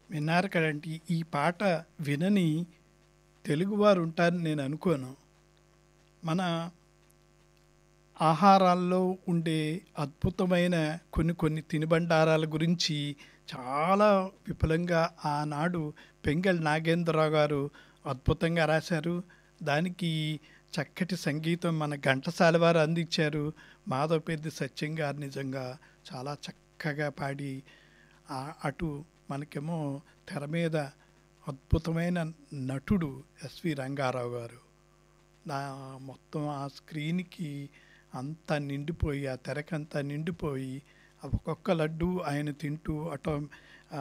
విన్నారు కదండి ఈ పాట వినని తెలుగువారు ఉంటారని నేను అనుకోను మన ఆహారాల్లో ఉండే అద్భుతమైన కొన్ని కొన్ని తినుబండారాల గురించి చాలా విపులంగా ఆనాడు పెంగల్ నాగేంద్రరావు గారు అద్భుతంగా రాశారు దానికి చక్కటి సంగీతం మన ఘంటసాల వారు అందించారు మాధవపెద్ది సత్యం గారు నిజంగా చాలా చక్కగా పాడి ఆ- అటు మనకేమో తెర మీద అద్భుతమైన నటుడు ఎస్వి రంగారావు గారు నా మొత్తం ఆ స్క్రీన్కి అంతా నిండిపోయి ఆ తెరకంతా నిండిపోయి ఆ ఒక్కొక్క లడ్డు ఆయన తింటూ అటో ఆ,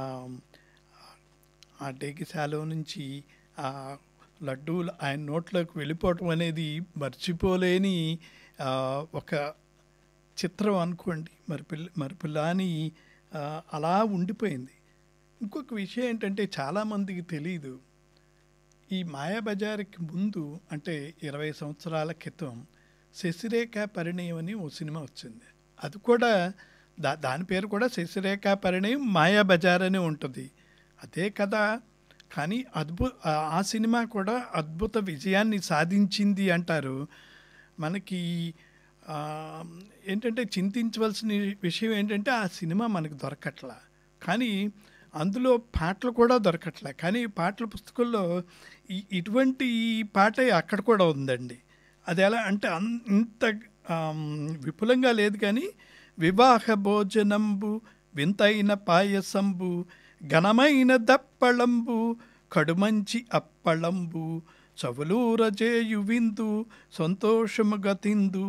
ఆ డేగిశాలో నుంచి ఆ లడ్డూలు ఆయన నోట్లోకి వెళ్ళిపోవటం అనేది మర్చిపోలేని ఆ, ఒక చిత్రం అనుకోండి మరిపిల్ల మరిపిల్లాని ఆ, అలా ఉండిపోయింది ఇంకొక విషయం ఏంటంటే చాలామందికి తెలియదు ఈ మాయాబజార్కి ముందు అంటే ఇరవై సంవత్సరాల క్రితం శశిరేఖ పరిణయం అని ఓ సినిమా వచ్చింది అది కూడా దా దాని పేరు కూడా శశిరేఖ పరిణయం మాయాబజార్ అని ఉంటుంది అదే కదా కానీ అద్భుత ఆ సినిమా కూడా అద్భుత విజయాన్ని సాధించింది అంటారు మనకి ఆ, ఏంటంటే చింతించవలసిన విషయం ఏంటంటే ఆ సినిమా మనకు దొరకట్లా కానీ అందులో పాటలు కూడా దొరకట్లే కానీ పాటల పుస్తకంలో ఈ ఇటువంటి పాట అక్కడ కూడా ఉందండి అది ఎలా అంటే అన్ ఇంత ఆమ్, విపులంగా లేదు కానీ వివాహ భోజనంబు వింతైన పాయసంబు ఘనమైన దప్పళంబు కడుమంచి అప్పళంబు చవులూరజేయు విందు సంతోషము గతిందు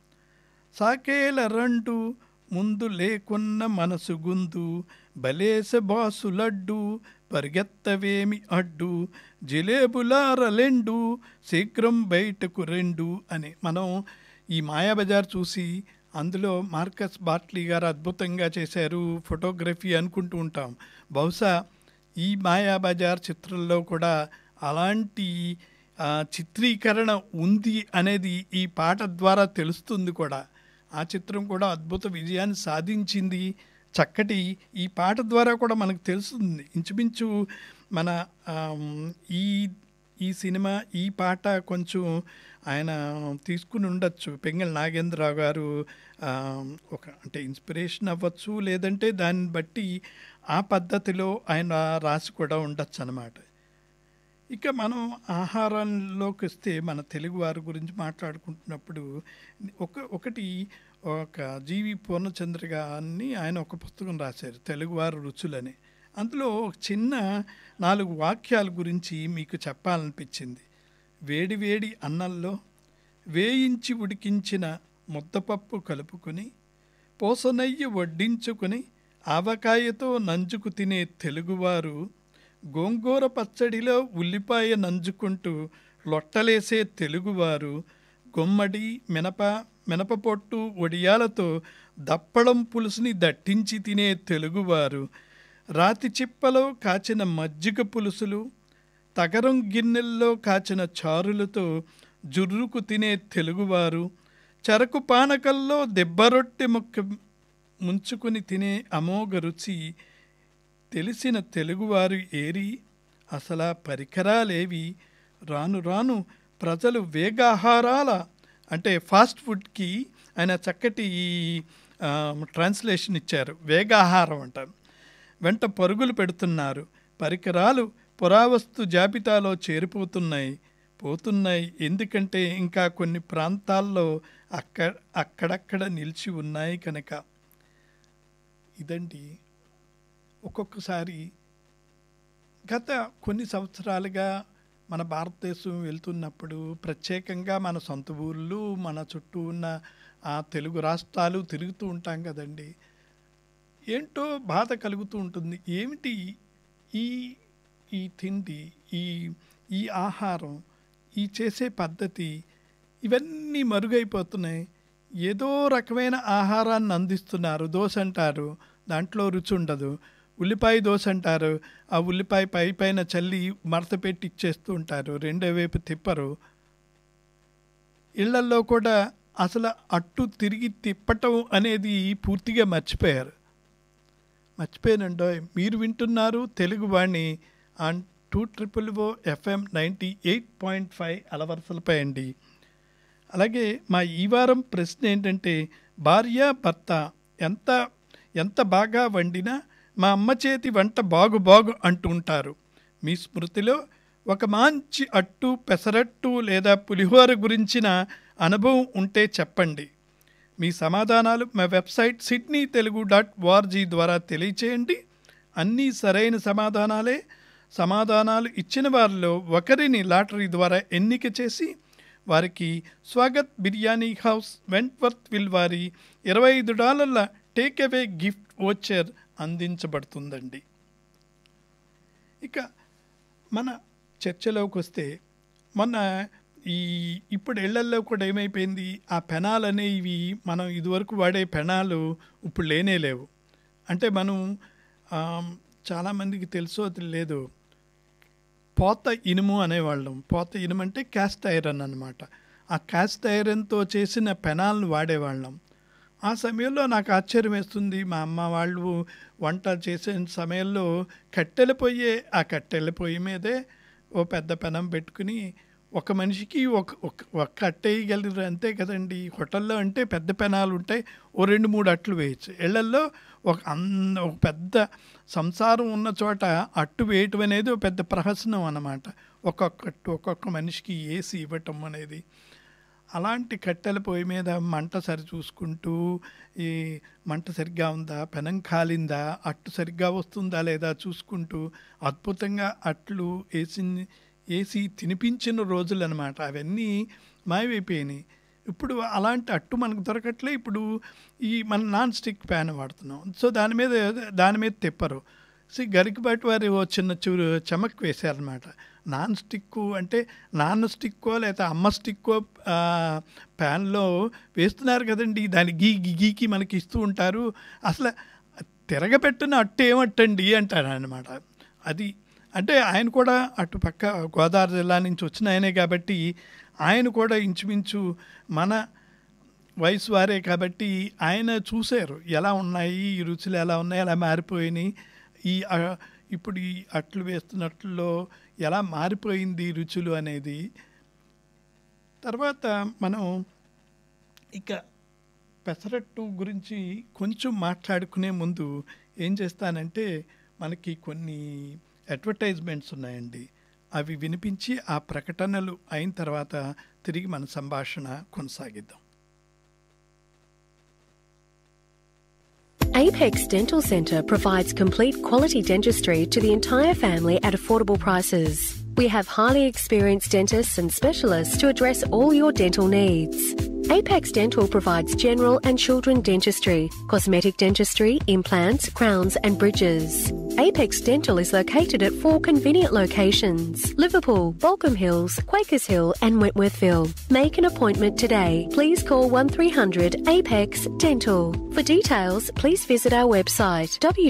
సాకేల రెండు ముందు లేకున్న మనసు గుందు బలేస బాసు లడ్డు పరిగెత్తవేమి అడ్డు జిలేబులారలెండు శీఘ్రం బయటకు రెండు అని మనం ఈ మాయాబజార్ చూసి అందులో మార్కస్ బాట్లీ గారు అద్భుతంగా చేశారు ఫోటోగ్రఫీ అనుకుంటూ ఉంటాం బహుశా ఈ మాయాబజార్ చిత్రంలో కూడా అలాంటి ఆ, చిత్రీకరణ ఉంది అనేది ఈ పాట ద్వారా తెలుస్తుంది కూడా ఆ చిత్రం కూడా అద్భుత విజయాన్ని సాధించింది చక్కటి ఈ పాట ద్వారా కూడా మనకు తెలుస్తుంది ఇంచుమించు మన ఆమ్, ఈ ఈ సినిమా ఈ పాట కొంచెం ఆయన తీసుకుని ఉండొచ్చు పెంగల్ నాగేంద్రరావు గారు ఆమ్, ఒక అంటే ఇన్స్పిరేషన్ అవ్వచ్చు లేదంటే దాన్ని బట్టి ఆ పద్ధతిలో ఆయన రాసి కూడా ఉండొచ్చు అనమాట ఇక మనం ఆహారంలోకి వస్తే మన తెలుగు వారి గురించి మాట్లాడుకుంటున్నప్పుడు ఒక ఒకటి ఒక జీవి పూర్ణచంద్ర గారిని ఆయన ఒక పుస్తకం రాశారు తెలుగువారు రుచులని అందులో ఒక చిన్న నాలుగు వాక్యాల గురించి మీకు చెప్పాలనిపించింది వేడి వేడి అన్నంలో వేయించి ఉడికించిన ముద్దపప్పు కలుపుకొని పోసనయ్యి వడ్డించుకొని ఆవకాయతో నంజుకు తినే తెలుగువారు గోంగూర పచ్చడిలో ఉల్లిపాయ నంజుకుంటూ లొట్టలేసే తెలుగువారు గుమ్మడి మినప మినపపొట్టు వడియాలతో దప్పడం పులుసుని దట్టించి తినే తెలుగువారు రాతి చిప్పలో కాచిన మజ్జిగ పులుసులు తగరం గిన్నెల్లో కాచిన చారులతో జుర్రుకు తినే తెలుగువారు చెరకు పానకల్లో దెబ్బరొట్టె ముక్క ముంచుకుని తినే అమోఘ రుచి తెలిసిన తెలుగువారు ఏరి అసలా పరికరాలేవి రాను రాను ప్రజలు వేగాహారాల అంటే ఫాస్ట్ ఫుడ్కి ఆయన చక్కటి ఆ, ట్రాన్స్లేషన్ ఇచ్చారు వేగాహారం అంటారు వెంట పరుగులు పెడుతున్నారు పరికరాలు పురావస్తు జాబితాలో చేరిపోతున్నాయి పోతున్నాయి ఎందుకంటే ఇంకా కొన్ని ప్రాంతాల్లో అక్క అక్కడక్కడ నిలిచి ఉన్నాయి కనుక ఇదండి ఒక్కొక్కసారి గత కొన్ని సంవత్సరాలుగా మన భారతదేశం వెళ్తున్నప్పుడు ప్రత్యేకంగా మన సొంత ఊళ్ళు మన చుట్టూ ఉన్న ఆ తెలుగు రాష్ట్రాలు తిరుగుతూ ఉంటాం కదండి ఏంటో బాధ కలుగుతూ ఉంటుంది ఏమిటి ఈ ఈ తిండి ఈ ఈ ఆహారం ఈ చేసే పద్ధతి ఇవన్నీ మరుగైపోతున్నాయి ఏదో రకమైన ఆహారాన్ని అందిస్తున్నారు దోశ అంటారు దాంట్లో రుచి ఉండదు ఉల్లిపాయ దోశ అంటారు ఆ ఉల్లిపాయ పై పైన చల్లి మడత పెట్టి ఇచ్చేస్తూ ఉంటారు రెండో వైపు తిప్పరు ఇళ్లల్లో కూడా అసలు అట్టు తిరిగి తిప్పటం అనేది పూర్తిగా మర్చిపోయారు మర్చిపోయానండో మీరు వింటున్నారు Telugu Vani on two triple O FM ninety eight point five అలవరసలపై అండి అలాగే మా ఈ వారం ప్రశ్న ఏంటంటే భార్య భర్త ఎంత ఎంత బాగా వండినా మా అమ్మ చేతి వంట బాగు బాగు అంటుంటారు మీ స్మృతిలో ఒక మంచి అట్టు పెసరట్టు లేదా పులిహోర గురించిన అనుభవం ఉంటే చెప్పండి మీ సమాధానాలు మా website Sydney Telugu dot ORG ద్వారా తెలియచేయండి అన్నీ సరైన సమాధానాలే సమాధానాలు ఇచ్చిన వారిలో ఒకరిని లాటరీ ద్వారా ఎన్నిక చేసి వారికి Swagat biryani house Wentworthville వారి ఇరవై ఐదు డాలర్ల టేక్ అవే గిఫ్ట్ ఓచర్ అందించబడుతుందండి ఇక మన చర్చలోకి వస్తే మొన్న ఈ ఇప్పుడు ఇళ్లల్లో కూడా ఏమైపోయింది ఆ పెనాలు అనేవి మనం ఇదివరకు వాడే పెనాలు ఇప్పుడు లేనే లేవు అంటే మనం ఆ, చాలామందికి తెలుసో లేదు పోత ఇనుము అనేవాళ్ళం పోత ఇనుము అంటే క్యాస్ట్ ఐరన్ అన్నమాట ఆ క్యాస్ట్ ఐరన్తో చేసిన పెనాల్ని వాడేవాళ్ళం ఆ సమయంలో నాకు ఆశ్చర్యం వేస్తుంది మా అమ్మ వాళ్ళు వంట చేసే సమయంలో కట్టెల పొయ్యే ఆ కట్టెల పొయ్యి మీదే ఓ పెద్ద పెనం పెట్టుకుని ఒక మనిషికి ఒక ఒక ఒక్క అట్ట వేయగలరు అంతే కదండి హోటల్లో అంటే పెద్ద పెనాలు ఉంటాయి ఓ రెండు మూడు అట్లు వేయచ్చు ఇళ్లల్లో ఒక అన్న ఒక పెద్ద సంసారం ఉన్న చోట అట్టు వేయటం అనేది ఒక పెద్ద ప్రహసనం అన్నమాట ఒక్కొక్క అట్టు ఒక్కొక్క మనిషికి వేసి ఇవ్వటం అనేది అలాంటి కట్టెల పొయ్యి మీద మంట సరి చూసుకుంటూ ఈ మంట సరిగ్గా ఉందా పెనం కాలిందా అట్టు సరిగ్గా వస్తుందా లేదా చూసుకుంటూ అద్భుతంగా అట్లు వేసి వేసి తినిపించిన రోజులు అనమాట అవన్నీ మాయమైపోయినాయి ఇప్పుడు అలాంటి అట్టు మనకు దొరకట్లే ఇప్పుడు ఈ మన నాన్ స్టిక్ ప్యాన్ వాడుతున్నాం సో దాని మీద దాని మీద తిప్పరు సో గరికబాటి వారి ఓ చిన్న చూరు చమక్ వేశారనమాట నాన్ స్టిక్ అంటే నాన్ స్టిక్కో లేదా అమ్మ స్టిక్కో ఆ, ప్యాన్లో వేస్తున్నారు కదండి దాన్ని గీ గీ గీకి మనకి ఇస్తూ ఉంటారు అసలు తిరగబెట్టిన అట్టు ఏమట్టండి అంటారు అనమాట అది అంటే ఆయన కూడా అటు పక్క గోదావరి జిల్లా నుంచి వచ్చిన ఆయనే కాబట్టి ఆయన కూడా ఇంచుమించు మన వయసు వారే కాబట్టి ఆయన చూశారు ఎలా ఉన్నాయి ఈ రుచులు ఎలా ఉన్నాయి ఎలా మారిపోయినాయి ఈ ఆ, ఇప్పుడు ఈ అట్లు వేస్తున్నట్లో ఎలా మారిపోయింది ఈ రుచులు అనేది తర్వాత మనం ఇక పెసరట్టు గురించి కొంచెం మాట్లాడుకునే ముందు ఏం చేస్తానంటే మనకి కొన్ని అడ్వర్టైజ్మెంట్స్ ఉన్నాయండి అవి వినిపించి ఆ ప్రకటనలు అయిన తర్వాత తిరిగి మన సంభాషణ కొనసాగిద్దాం Apex Dental Centre provides complete quality dentistry to the entire family at affordable prices. We have highly experienced dentists and specialists to address all your dental needs. Apex Dental provides general and children dentistry, cosmetic dentistry, implants, crowns, and bridges. Apex Dental is located at four convenient locations Liverpool, Balcombe Hills, Quakers Hill, and Wentworthville. Make an appointment today. Please call 1300 Apex Dental. For details, please visit our website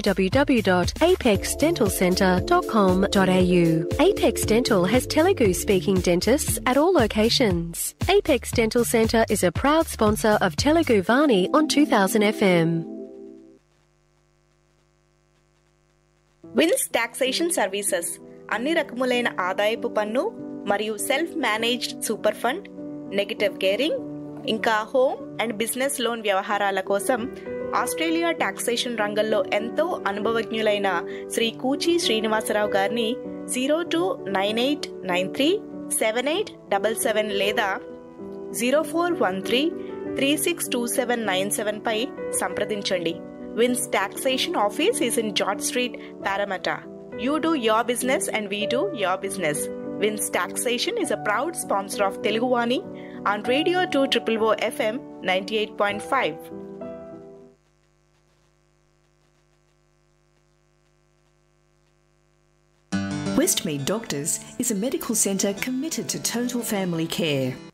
www.apexdentalcentre.com.au. Apex Dental has Telugu speaking dentists at all locations. Apex Dental Centre is a proud sponsor of Telugu Vani on 2000 FM. Vins taxation services అన్ని రకములైన ఆదాయపు పన్ను మరియు self managed super fund negative gearing ఇంకా home and business loan వ్యవహారాల కోసం Australia taxation రంగంలో ఎంతో అనుభవజ్ఞులైన శ్రీ కూచి శ్రీనివాసరావు గారిని zero two nine eight nine three seven eight double seven లేదా zero four one three three six two seven nine seven పై సంప్రదించండి Vins taxation office is in George street Parramatta you do your business and we do your business Vins taxation is a proud sponsor of Teluguwani on Radio 2 Triple O FM 98.5. Westmead Doctors is a medical centre committed to total family care.